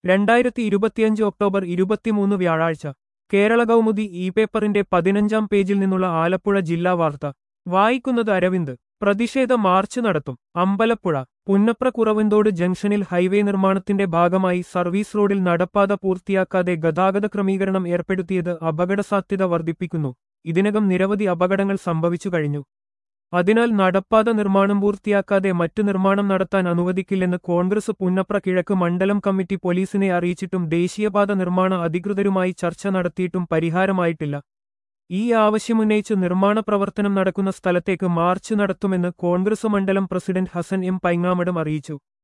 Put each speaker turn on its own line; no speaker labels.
രണ്ടായിരത്തി ഇരുപത്തിയഞ്ച് ഒക്ടോബർ ഇരുപത്തിമൂന്ന് വ്യാഴാഴ്ച കേരള കൗമുദി ഇ പേപ്പറിന്റെ പതിനഞ്ചാം പേജിൽ നിന്നുള്ള ആലപ്പുഴ ജില്ലാ വാർത്ത വായിക്കുന്നത് അരവിന്ദ് പ്രതിഷേധ മാർച്ച് നടത്തും അമ്പലപ്പുഴ പുന്നപ്ര കുറവന്തോട് ജംഗ്ഷനിൽ ഹൈവേ നിർമ്മാണത്തിന്റെ ഭാഗമായി സർവീസ് റോഡിൽ നടപ്പാത പൂർത്തിയാക്കാതെ ഗതാഗത ക്രമീകരണം ഏർപ്പെടുത്തിയത് അപകടസാധ്യത വർദ്ധിപ്പിക്കുന്നു ഇതിനകം നിരവധി അപകടങ്ങൾ സംഭവിച്ചു കഴിഞ്ഞു അതിനാൽ നടപ്പാത നിർമ്മാണം പൂർത്തിയാക്കാതെ മറ്റു നിർമ്മാണം നടത്താൻ അനുവദിക്കില്ലെന്ന് കോൺഗ്രസ് പുന്നപ്ര കിഴക്ക് മണ്ഡലം കമ്മിറ്റി പോലീസിനെ അറിയിച്ചിട്ടും ദേശീയപാത നിർമ്മാണ അധികൃതരുമായി ചർച്ച നടത്തിയിട്ടും പരിഹാരമായിട്ടില്ല ഈ ആവശ്യമുന്നയിച്ച് നിർമ്മാണ പ്രവർത്തനം നടക്കുന്ന സ്ഥലത്തേക്ക് മാർച്ച് നടത്തുമെന്ന് കോൺഗ്രസ് മണ്ഡലം പ്രസിഡന്റ് ഹസൻ എം പൈങ്ങാമടം അറിയിച്ചു